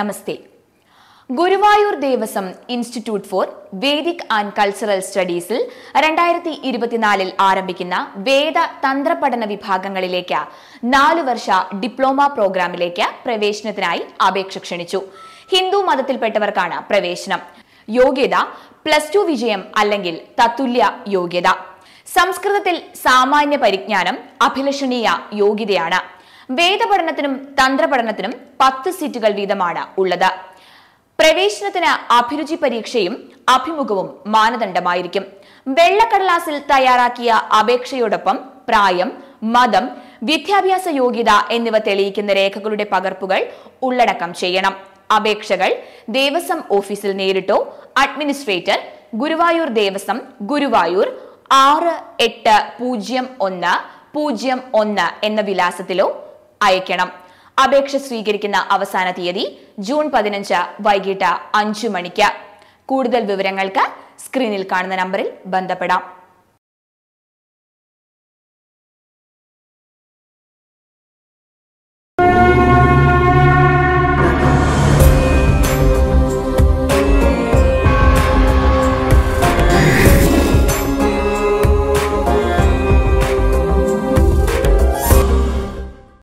namaste Guruvayur Devaswom institute for vedic and cultural സ്റ്റഡീസിൽ രണ്ടായിരത്തി ഇരുപത്തിനാലിൽ ആരംഭിക്കുന്ന വേദ തന്ത്രപഠന വിഭാഗങ്ങളിലേക്ക് നാലു വർഷ ഡിപ്ലോമ പ്രോഗ്രാമിലേക്ക് പ്രവേശനത്തിനായി അപേക്ഷ ക്ഷണിച്ചു ഹിന്ദു മതത്തിൽപ്പെട്ടവർക്കാണ് പ്രവേശനം യോഗ്യത പ്ലസ് ടു വിജയം അല്ലെങ്കിൽ തത്തുല്യ യോഗ്യത സംസ്കൃതത്തിൽ സാമാന്യ പരിജ്ഞാനം അഭിലഷണീയ യോഗ്യതയാണ് വേദപഠനത്തിനും തന്ത്രപഠനത്തിനും പത്ത് സീറ്റുകൾ വീതമാണ് ഉള്ളത് പ്രവേശനത്തിന് അഭിരുചി പരീക്ഷയും അഭിമുഖവും മാനദണ്ഡമായിരിക്കും വെള്ളക്കടലാസിൽ തയ്യാറാക്കിയ അപേക്ഷയോടൊപ്പം പ്രായം മതം വിദ്യാഭ്യാസ യോഗ്യത എന്നിവ തെളിയിക്കുന്ന രേഖകളുടെ പകർപ്പുകൾ ഉള്ളടക്കം ചെയ്യണം അപേക്ഷകൾ ദേവസ്വം ഓഫീസിൽ നേരിട്ടോ അഡ്മിനിസ്ട്രേറ്റർ ഗുരുവായൂർ ദേവസ്വം ഗുരുവായൂർ ആറ് എട്ട് പൂജ്യം ഒന്ന് പൂജ്യം ഒന്ന് എന്ന വിലാസത്തിലോ അയക്കണം അപേക്ഷ സ്വീകരിക്കുന്ന അവസാന തീയതി ജൂൺ പതിനഞ്ച് വൈകിട്ട് അഞ്ചു മണിക്ക് കൂടുതൽ വിവരങ്ങൾക്ക് സ്ക്രീനിൽ കാണുന്ന നമ്പറിൽ ബന്ധപ്പെടാം